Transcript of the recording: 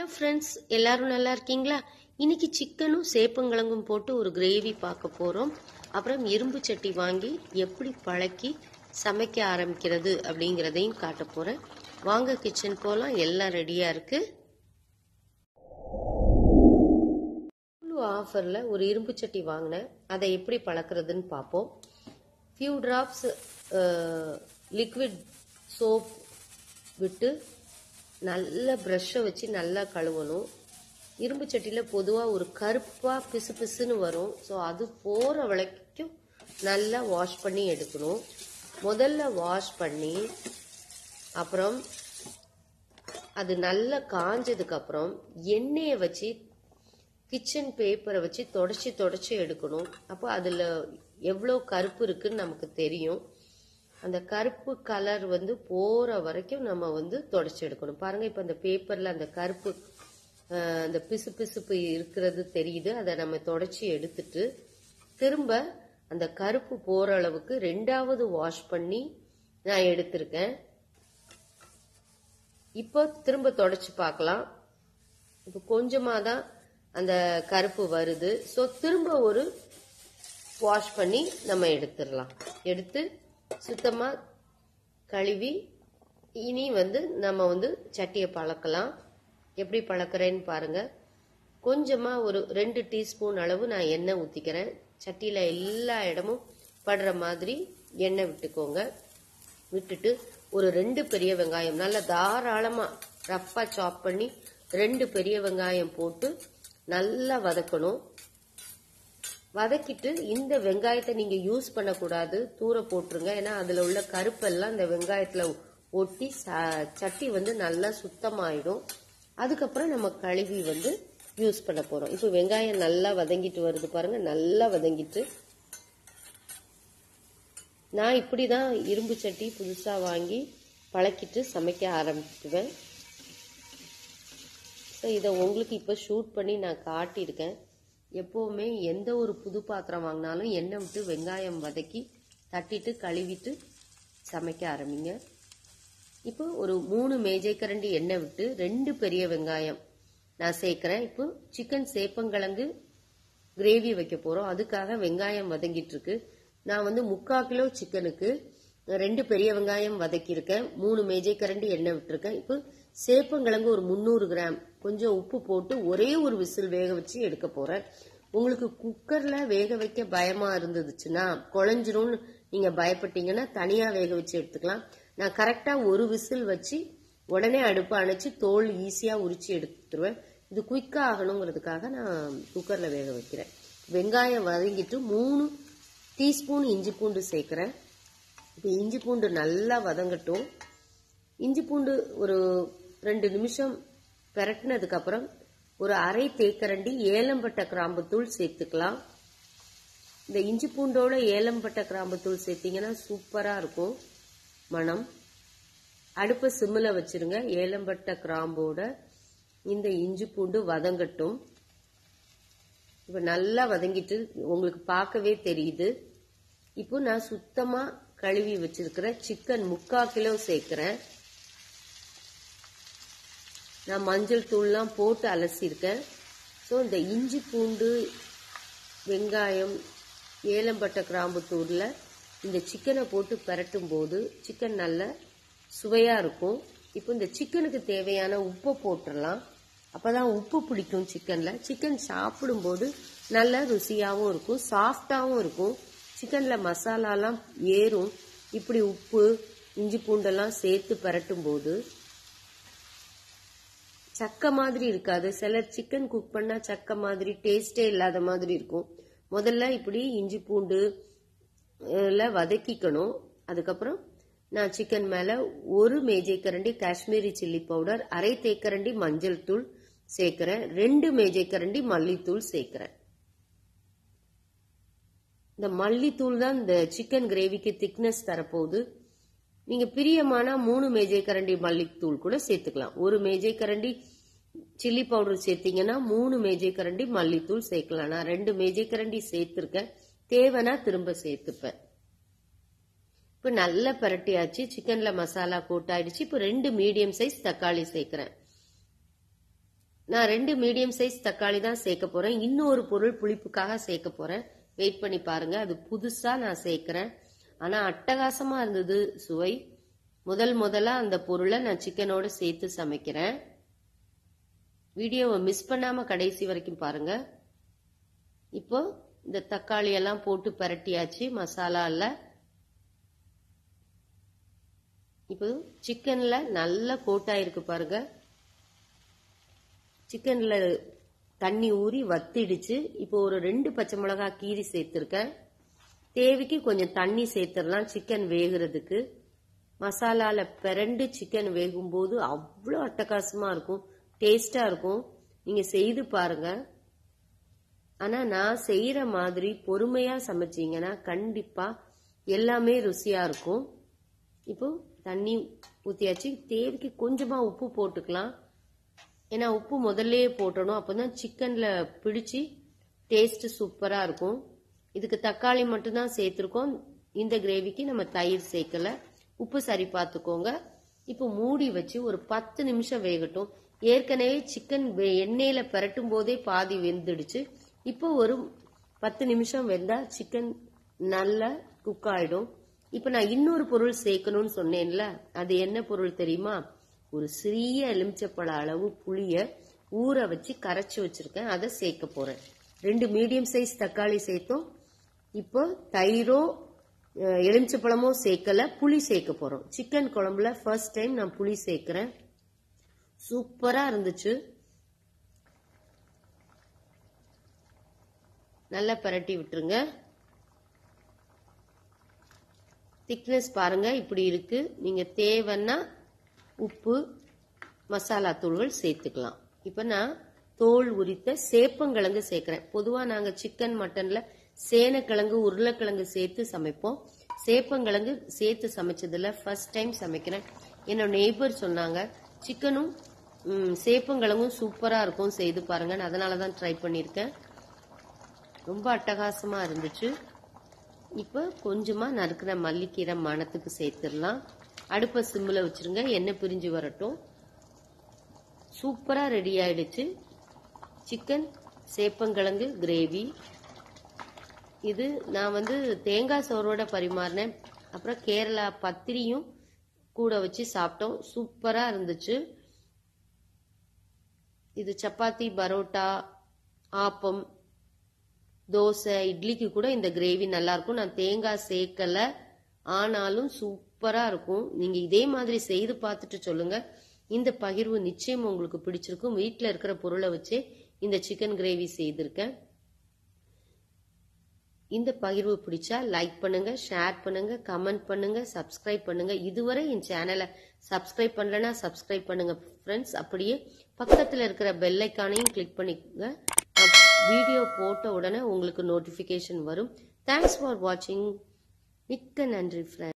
friends எல்லாரும் நல்லா இருக்கீங்களா இன்னைக்கு சிக்கனும் சேப்பங்கிழங்கும் போட்டு ஒரு கிரேவி பார்க்க போகிறோம் அப்புறம் இரும்பு சட்டி வாங்கி எப்படி பழக்கி சமைக்க ஆரம்பிக்கிறது அப்படிங்கிறதையும் காட்ட போகிறேன் வாங்க கிச்சன் போகலாம் எல்லாம் ரெடியாக இருக்கு ஆஃபரில் ஒரு இரும்பு சட்டி வாங்கினேன் அதை எப்படி பழக்கிறதுன்னு பார்ப்போம் ஃபியூ ட்ராப்ஸ் லிக்விட் சோப் விட்டு நல்ல ப்ரஷ்ஷை வச்சு நல்லா கழுவணும் இரும்பு சட்டியில் பொதுவாக ஒரு கருப்பாக பிசு பிசுன்னு வரும் ஸோ அது போகிற வரைக்கும் நல்லா வாஷ் பண்ணி எடுக்கணும் முதல்ல வாஷ் பண்ணி அப்புறம் அது நல்லா காஞ்சதுக்கப்புறம் எண்ணெயை வச்சு கிச்சன் பேப்பரை வச்சு தொடச்சி தொடச்சி எடுக்கணும் அப்போ அதில் எவ்வளோ கருப்பு இருக்குன்னு நமக்கு தெரியும் அந்த கருப்பு கலர் வந்து போகிற வரைக்கும் நம்ம வந்து தொடச்சி எடுக்கணும் பாருங்கள் இப்போ அந்த பேப்பரில் அந்த கருப்பு அஹ், அந்த பிசு பிசுப்பு இருக்கிறது தெரியுது அதை நம்ம தொடச்சி எடுத்துட்டு திரும்ப அந்த கருப்பு போகிற அளவுக்கு ரெண்டாவது வாஷ் பண்ணி நான் எடுத்திருக்கேன் இப்போ திரும்ப தொடச்சி பார்க்கலாம் இப்போ கொஞ்சமாக தான் அந்த கருப்பு வருது ஸோ திரும்ப ஒரு வாஷ் பண்ணி நம்ம எடுத்துடலாம் எடுத்து சுத்தமாக கழுவி இனி வந்து நம்ம வந்து சட்டியை பழக்கலாம் எப்படி பழக்கிறேன்னு பாருங்க கொஞ்சமாக ஒரு ரெண்டு டீஸ்பூன் அளவு நான் எண்ணெய் ஊற்றிக்கிறேன் சட்டியில் எல்லா இடமும் படுற மாதிரி எண்ணெய் விட்டுக்கோங்க விட்டுட்டு ஒரு ரெண்டு பெரிய வெங்காயம் நல்லா தாராளமாக ரஃப்பாக சாப் பண்ணி ரெண்டு பெரிய வெங்காயம் போட்டு நல்லா வதக்கணும் வதக்கிட்டு இந்த வெங்காயத்தை நீங்க யூஸ் பண்ணக்கூடாது தூர போட்டுருங்க ஏன்னா அதுல உள்ள கருப்பெல்லாம் இந்த வெங்காயத்துல ஒட்டி ச- சட்டி வந்து நல்லா சுத்தமாயிடும் அதுக்கப்புறம் நம்ம கழுவி வந்து யூஸ் பண்ண போறோம் இப்போ வெங்காயம் நல்லா வதங்கிட்டு வருது பாருங்க நல்லா வதங்கிட்டு நான் இப்படிதான் இரும்பு சட்டி புதுசா வாங்கி பழக்கிட்டு சமைக்க ஆரம்பிக்குவேன் ஸோ இதை உங்களுக்கு இப்போ ஷூட் பண்ணி நான் காட்டியிருக்கேன் எப்போவுமே எந்த ஒரு புது பாத்திரம் வாங்கினாலும் எண்ணெய் விட்டு வெங்காயம் வதக்கி தட்டிட்டு கழுவிட்டு சமைக்க ஆரம்பிங்க இப்போ ஒரு மூணு மேஜை கரண்டி எண்ணெய் விட்டு ரெண்டு பெரிய வெங்காயம் நான் சேர்க்குறேன் இப்போ சிக்கன் சேப்பங்கிழங்கு கிரேவி வைக்க போகிறோம் அதுக்காக வெங்காயம் வதங்கிட்டு இருக்கு நான் வந்து முக்கால் கிலோ சிக்கனுக்கு ரெண்டு பெரிய வெங்காயம் வதக்கியிருக்கேன் மூணு மேஜை கரண்டி எண்ணெய் விட்டுருக்கேன் இப்போ சேப்பங்கிழங்கு ஒரு முந்நூறு கிராம் கொஞ்சம் உப்பு போட்டு ஒரே ஒரு விசில் வேக வச்சு எடுக்க போறேன் உங்களுக்கு குக்கர்ல வேக வைக்க பயமா இருந்துச்சுன்னா குழஞ்சிரும்னு நீங்க பயப்பட்டீங்கன்னா தனியா வேக வச்சு எடுத்துக்கலாம் நான் கரெக்டா ஒரு விசில் வச்சு உடனே அடுப்பை அணைச்சு தோல் ஈஸியா உரிச்சு எடுத்துருவேன் இது குயிக்கா ஆகணுங்கிறதுக்காக நான் குக்கர்ல வேக வைக்கிறேன் வெங்காயம் வதங்கிட்டு மூணு டீஸ்பூன் இஞ்சி பூண்டு சேர்க்கிறேன் இப்போ இஞ்சி பூண்டு நல்லா வதங்கட்டும் இஞ்சி பூண்டு ஒரு ரெண்டு நிமிஷம் பிரட்டினதுக்கு அப்புறம் ஒரு அரை தேக்கரண்டி ஏலம்பட்டை கிராம்பு தூள் சேர்த்துக்கலாம் இந்த இஞ்சி பூண்டோட ஏலம்பட்டை கிராம்பு தூள் சேர்த்தீங்கன்னா சூப்பரா இருக்கும் மணம் அடுப்பை சிம்மில் வச்சிருங்க ஏலம்பட்டை கிராம்போட இந்த இஞ்சி பூண்டு வதங்கட்டும் இப்போ நல்லா வதங்கிட்டு உங்களுக்கு பார்க்கவே தெரியுது இப்போ நான் சுத்தமா கழுவி வச்சிருக்கிற சிக்கன் முக்கால் கிலோ சேர்க்கிறேன் நான் மஞ்சள் தூள்லாம் போட்டு அலசியிருக்கேன் ஸோ இந்த இஞ்சி பூண்டு வெங்காயம் ஏலம்பட்டை கிராம்பு தூளில் இந்த சிக்கனை போட்டு பிரட்டும் போது சிக்கன் நல்ல சுவையாக இருக்கும் இப்போ இந்த சிக்கனுக்கு தேவையான உப்பை போட்டுடலாம் அப்பதான் உப்பு பிடிக்கும் சிக்கனில் சிக்கன் சாப்பிடும்போது நல்ல ருசியாகவும் இருக்கும் சாஃப்டாகவும் இருக்கும் சிக்கனில் மசாலாலாம் ஏறும் இப்படி உப்பு இஞ்சி பூண்டெல்லாம் சேர்த்து பிரட்டும் போது சக்க மாதிரி இருக்காது சிலர் சிக்கன் குக் பண்ணா சக்க மாதிரி டேஸ்டே இல்லாத மாதிரி இருக்கும் முதல்ல இப்படி இஞ்சி பூண்டு அஹ், ல வதக்கிக்கணும் அதுக்கப்புறம் நான் சிக்கன் மேல ஒரு மேஜை கரண்டி காஷ்மீரி சில்லி பவுடர் அரை தேக்கரண்டி மஞ்சள் தூள் சேர்க்கிறேன் ரெண்டு மேஜை கரண்டி மல்லித்தூள் சேர்க்கிறேன் இந்த மல்லித்தூள் தான் இந்த சிக்கன் கிரேவிக்கு திக்னஸ் தரப்போகுது நீங்க பிரியமானா மூணு மேஜை கரண்டி மல்லித்தூள் கூட சேர்த்துக்கலாம் ஒரு மேஜை கரண்டி சில்லி பவுடர் சேர்த்தீங்கன்னா மூணு மேஜை கரண்டி மல்லித்தூள் சேர்க்கலாம் நான் ரெண்டு மேஜை கரண்டி சேர்த்திருக்கேன் தேவைன்னா திரும்ப சேர்த்துப்பேன் இப்போ நல்லா பரட்டியாச்சு சிக்கன்ல மசாலா கோட் ஆயிடுச்சு இப்போ ரெண்டு மீடியம் சைஸ் தக்காளி சேர்க்கிறேன் நான் ரெண்டு மீடியம் சைஸ் தக்காளி தான் சேர்க்க போறேன் இன்னொரு பொருள் புளிப்புக்காக சேர்க்க போறேன் வெயிட் பண்ணி பாருங்க அது புதுசா நான் சேர்க்கிறேன் ஆனா அட்டகாசமா இருந்தது சுவை முதல் முதலா அந்த பொருளை நான் சிக்கனோட சேர்த்து சமைக்கிறேன் வீடியோவை மிஸ் பண்ணாம கடைசி வரைக்கும் பாருங்க இப்போ இந்த தக்காளி எல்லாம் போட்டு பரட்டியாச்சு மசாலால இப்போ சிக்கன்ல நல்லா கோட்டாயிருக்கு பாருங்க சிக்கன்ல தண்ணி ஊறி வத்திடுச்சு இப்போ ஒரு ரெண்டு பச்சை மிளகா கீரி சேர்த்துருக்கேன் தேவைக்கு கொஞ்சம் தண்ணி சேர்த்துடலாம் சிக்கன் வேகிறதுக்கு மசாலால பிறண்டு சிக்கன் வேகும்போது அவ்வளோ அட்டகாசமா இருக்கும் டேஸ்டா இருக்கும் நீங்க செய்து பாருங்க ஆனா நான் செய்யற மாதிரி பொறுமையா சமைச்சீங்கன்னா கண்டிப்பா எல்லாமே ருசியா இருக்கும் இப்போ தண்ணி ஊத்தியாச்சு தேவைக்கு கொஞ்சமா உப்பு போட்டுக்கலாம் ஏன்னா உப்பு முதல்லயே போட்டணும் அப்பதான் சிக்கன்ல பிடிச்சி டேஸ்ட் சூப்பரா இருக்கும் இதுக்கு தக்காளி மட்டும்தான் சேர்த்திருக்கோம் இந்த கிரேவிக்கு நம்ம தயிர் சேர்க்கல உப்பு சரி பார்த்துக்கோங்க இப்போ மூடி வச்சு ஒரு பத்து நிமிஷம் வேகட்டும் ஏற்கனவே சிக்கன் எண்ணெயில பரட்டும் போதே பாதி வெந்துடுச்சு இப்போ ஒரு பத்து நிமிஷம் வெந்தா சிக்கன் நல்லா குக் ஆயிடும் இப்போ நான் இன்னொரு பொருள் சேர்க்கணும்னு சொன்னேன்ல அது என்ன பொருள் தெரியுமா ஒரு சிறிய எலுமிச்சப்பழ அளவு புளிய ஊற வச்சு கரைச்சி வச்சிருக்கேன் அதை சேர்க்க போறேன் ரெண்டு மீடியம் சைஸ் தக்காளி சேர்த்தோம் இப்போ தயிரோ அஹ், எலுமிச்சப்பழமோ சேர்க்கல புளி சேர்க்க போறோம் சிக்கன் குழம்புல ஃபர்ஸ்ட் டைம் நான் புளி சேர்க்கிறேன் சூப்பரா இருந்துச்சு நல்லா பரட்டி விட்டுருங்க திக்னஸ் பாருங்க இப்படி இருக்கு நீங்க தேவைன்னா உப்பு மசாலா தூள்கள் சேர்த்துக்கலாம் இப்போ நான் தோல் உரித்த சேப்பங்கிழங்கு சேர்க்கிறேன் பொதுவா நாங்க சிக்கன் மட்டன்ல சேனக்கிழங்கு உருளைக்கிழங்கு சேர்த்து சமைப்போம் சேப்பங்கிழங்கு சேர்த்து சமைச்சதுல ஃபர்ஸ்ட் டைம் சமைக்கிறேன் என்னோட நெய்பர் சொன்னாங்க சிக்கனும் ம், சேப்பங்கிழங்கும் சூப்பரா இருக்கும் செய்து பாருங்க நான் அதனால தான் ட்ரை பண்ணியிருக்கேன் ரொம்ப அட்டகாசமா இருந்துச்சு இப்போ கொஞ்சமா நறுக்கிற மல்லிக்கீரை மணத்துக்கு சேர்த்துடலாம் அடுப்பை சிம்மில் வச்சிருங்க எண்ணெய் பிரிஞ்சு வரட்டும் சூப்பரா ரெடி ஆயிடுச்சு சிக்கன் சேப்பங்கிழங்கு கிரேவி இது நான் வந்து தேங்காய் சோறோட பரிமாறினேன் அப்புறம் கேரளா பத்திரியும் கூட வச்சு சாப்பிட்டோம் சூப்பரா இருந்துச்சு இது சப்பாத்தி பரோட்டா ஆப்பம் தோசை இட்லிக்கு கூட இந்த கிரேவி நல்லா இருக்கும் நான் தேங்காய் சேர்க்கல ஆனாலும் சூப்பரா இருக்கும் நீங்க இதே மாதிரி செய்து பார்த்துட்டு சொல்லுங்க இந்த பகிர்வு நிச்சயம் உங்களுக்கு பிடிச்சிருக்கும் வீட்ல இருக்கிற பொருளை வச்சு இந்த சிக்கன் கிரேவி செய்திருக்கேன் இந்த பகிர்வு பிடிச்சா லைக் பண்ணுங்க ஷேர் பண்ணுங்க கமெண்ட் பண்ணுங்க சப்ஸ்கிரைப் பண்ணுங்க இதுவரை என் சேனலை சப்ஸ்கிரைப் பண்ணலனா சப்ஸ்கிரைப் பண்ணுங்க ஃப்ரெண்ட்ஸ் அப்படியே பக்கத்துல இருக்கிற பெல் ஐக்கானையும் கிளிக் பண்ணிக்கோங்க வீடியோ போட்ட உடனே உங்களுக்கு நோட்டிஃபிகேஷன் வரும் தேங்க்ஸ் ஃபார் வாட்சிங் மிக்க நன்றி ஃப்ரெண்ட்ஸ்